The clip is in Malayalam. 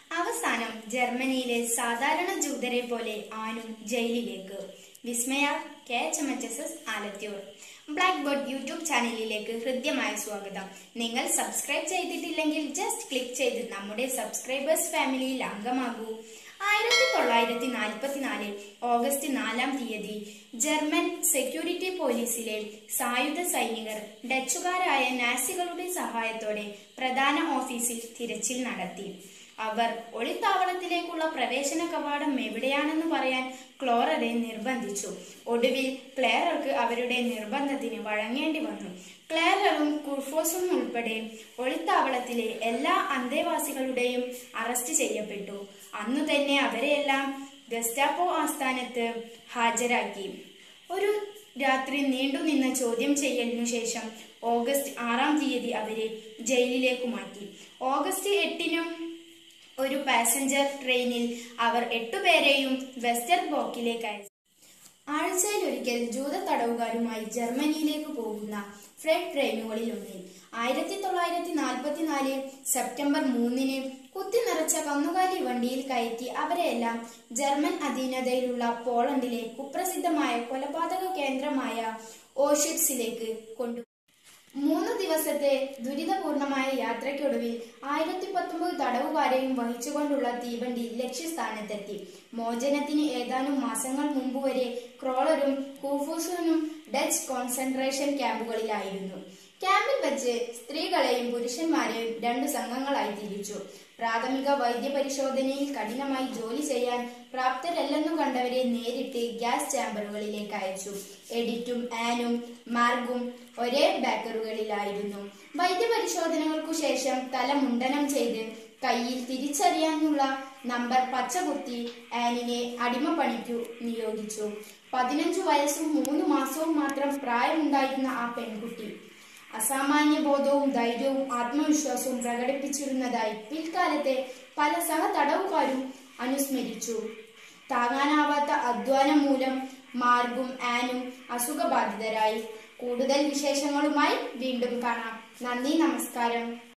അവസാനം ജർമ്മനിയിലെ സാധാരണ ജൂതരെ പോലെ ആനും ജയിലിലേക്ക് Vismaya K H M H S S Alathiyur blackboard YouTube ചാനലിലേക്ക് ഹൃദ്യമായ സ്വാഗതം നിങ്ങൾ സബ്സ്ക്രൈബ് ചെയ്തിട്ടില്ലെങ്കിൽ ജസ്റ്റ് ക്ലിക്ക് ചെയ്ത് നമ്മുടെ സബ്സ്ക്രൈബേഴ്സ് ഫാമിലിയിൽ അംഗമാകൂ ആയിരത്തി തൊള്ളായിരത്തി നാൽപ്പത്തിനാല് ഓഗസ്റ്റ് നാലാം തീയതി ജർമ്മൻ സെക്യൂരിറ്റി പോലീസിലെ സായുധ സൈനികർ ഡച്ചുകാരായ നാസികളുടെ സഹായത്തോടെ പ്രധാന ഓഫീസിൽ തിരച്ചിൽ നടത്തി അവർ ഒളിത്താവളത്തിലേക്കുള്ള പ്രവേശന കവാടം എവിടെയാണെന്ന് പറയാൻ ക്ലോററെ നിർബന്ധിച്ചു ഒടുവിൽ ക്ലേറർക്ക് അവരുടെ നിർബന്ധത്തിന് വഴങ്ങേണ്ടി വന്നു ക്ലേററും കുർഫോസും ഉൾപ്പെടെ ഒളിത്താവളത്തിലെ എല്ലാ അന്തേവാസികളുടെയും അറസ്റ്റ് ചെയ്യപ്പെട്ടു അന്നു തന്നെ അവരെയെല്ലാം ഗസ്റ്റാപ്പോ ആസ്ഥാനത്ത് ഹാജരാക്കി ഒരു രാത്രി നീണ്ടുനിന്ന ചോദ്യം ചെയ്യലിനു ശേഷം ഓഗസ്റ്റ് ആറാം തീയതി അവരെ ജയിലിലേക്ക് മാറ്റി ഓഗസ്റ്റ് എട്ടിനും ഒരു പാസഞ്ചർ ട്രെയിനിൽ അവർ എട്ടുപേരെയും വെസ്റ്റർ ബോക്കിലേക്ക് അയച്ചു ആഴ്ചയിൽ ഒരിക്കൽ ജൂത തടവുകാരുമായി ജർമ്മനിയിലേക്ക് പോകുന്ന ഫ്രെഡ് ട്രെയിനുകളിൽ ഒന്നിൽ ആയിരത്തി തൊള്ളായിരത്തി നാൽപ്പത്തിനാല് സെപ്റ്റംബർ മൂന്നിന് കുത്തി നിറച്ച കന്നുകാലി വണ്ടിയിൽ കയറ്റി അവരെയെല്ലാം ജർമ്മൻ അധീനതയിലുള്ള പോളണ്ടിലെ കുപ്രസിദ്ധമായ കൊലപാതക കേന്ദ്രമായ ഓഷിറ്റ്സിലേക്ക് കൊണ്ടു മൂന്ന് ദിവസത്തെ ദുരിതപൂർണമായ യാത്രയ്ക്കൊടുവിൽ ആയിരത്തി പത്തൊമ്പത് തടവുകാരെയും വഹിച്ചുകൊണ്ടുള്ള തീവണ്ടി ലക്ഷ്യസ്ഥാനത്തെത്തി മോചനത്തിന് ഏതാനും മാസങ്ങൾ മുമ്പ് വരെ ക്രോളറും കൂഫൂസനും ഡച്ച് കോൺസെൻട്രേഷൻ ക്യാമ്പുകളിലായിരുന്നു ക്യാമ്പിൽ വെച്ച് സ്ത്രീകളെയും പുരുഷന്മാരെയും രണ്ടു സംഘങ്ങളായി തിരിച്ചു പ്രാഥമിക വൈദ്യപരിശോധനയിൽ കഠിനമായി ജോലി ചെയ്യാൻ പ്രാപ്തരല്ലെന്നു കണ്ടവരെ നേരിട്ട് ഗ്യാസ് ചാമ്പറുകളിലേക്ക് അയച്ചു എഡിറ്റും ആനും മാർഗും ഒരേ ബാക്കറുകളിലായിരുന്നു വൈദ്യപരിശോധനകൾക്കു ശേഷം തല മുണ്ടനം ചെയ്ത് കയ്യിൽ തിരിച്ചറിയാനുള്ള നമ്പർ പച്ചകുത്തി ആനിനെ അടിമപ്പണിക്കു നിയോഗിച്ചു പതിനഞ്ചു വയസ്സും മൂന്ന് മാസവും മാത്രം പ്രായമുണ്ടായിരുന്ന ആ പെൺകുട്ടി അസാമാന്യ ബോധവും ധൈര്യവും ആത്മവിശ്വാസവും പ്രകടിപ്പിച്ചിരുന്നതായി പിൽക്കാലത്തെ പല സഹ തടവുകാരും അനുസ്മരിച്ചു താങ്ങാനാവാത്ത അധ്വാനം മൂലം മാർഗും ആനും അസുഖബാധിതരായി കൂടുതൽ വിശേഷങ്ങളുമായി വീണ്ടും കാണാം നന്ദി നമസ്കാരം